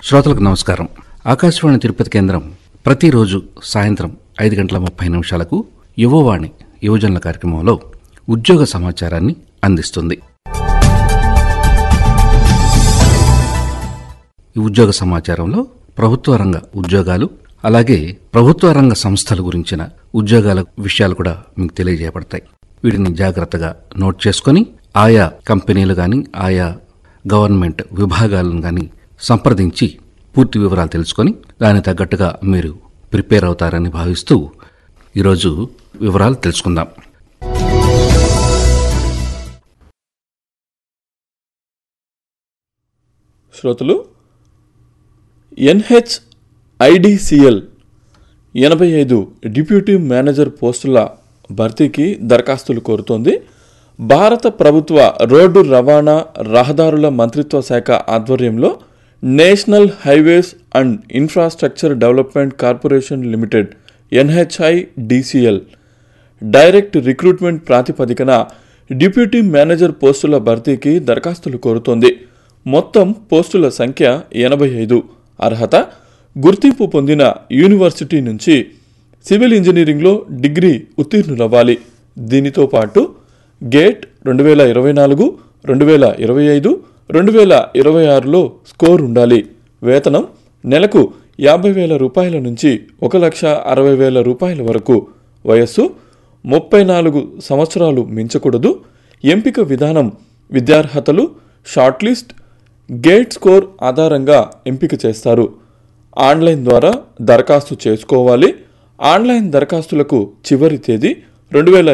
శ్రోతలకు నమస్కారం ఆకాశవాణి తిరుపతి కేంద్రం ప్రతిరోజు సాయంత్రం ఐదు గంటల ముప్పై నిమిషాలకు యువవాణి యువజనుల కార్యక్రమంలో ఉద్యోగ సమాచారాన్ని అందిస్తుంది ఈ ఉద్యోగ సమాచారంలో ప్రభుత్వ రంగ ఉద్యోగాలు అలాగే ప్రభుత్వ రంగ సంస్థల గురించిన ఉద్యోగాల విషయాలు కూడా మీకు తెలియజేయబడతాయి వీటిని జాగ్రత్తగా నోట్ చేసుకొని ఆయా కంపెనీలు కానీ ఆయా గవర్నమెంట్ విభాగాలను కానీ సంప్రదించి పూర్తి వివరాలు తెలుసుకొని దానికి తగ్గట్టుగా మీరు ప్రిపేర్ అవుతారని భావిస్తూ ఈరోజు వివరాలు తెలుసుకుందాం శ్రోతలు ఎన్హెచ్ ఐడిసిఎల్ ఎనభై ఐదు డిప్యూటీ మేనేజర్ పోస్టుల భర్తీకి దరఖాస్తులు కోరుతోంది భారత ప్రభుత్వ రోడ్డు రవాణా రహదారుల మంత్రిత్వ శాఖ ఆధ్వర్యంలో national highways and infrastructure development corporation limited NHI DCL direct recruitment ప్రాతిపదికన డిప్యూటీ మేనేజర్ పోస్టుల భర్తీకి దరఖాస్తులు కోరుతోంది మొత్తం పోస్టుల సంఖ్య ఎనభై ఐదు అర్హత గుర్తింపు పొందిన యూనివర్సిటీ నుంచి సివిల్ ఇంజనీరింగ్లో డిగ్రీ ఉత్తీర్ణులవ్వాలి దీనితో పాటు గేట్ రెండు వేల ఇరవై నాలుగు రెండు వేల ఇరవై ఐదు రెండు వేల ఇరవై ఆరులో స్కోర్ ఉండాలి వేతనం నెలకు యాభై వేల రూపాయల నుంచి ఒక లక్ష అరవై వేల రూపాయల వరకు వయస్సు ముప్పై నాలుగు సంవత్సరాలు మించకూడదు ఎంపిక విధానం విద్యార్హతలు షార్ట్ లిస్ట్ గేట్ స్కోర్ ఆధారంగా ఎంపిక చేస్తారు ఆన్లైన్ ద్వారా దరఖాస్తు చేసుకోవాలి ఆన్లైన్ దరఖాస్తులకు చివరి తేదీ రెండు వేల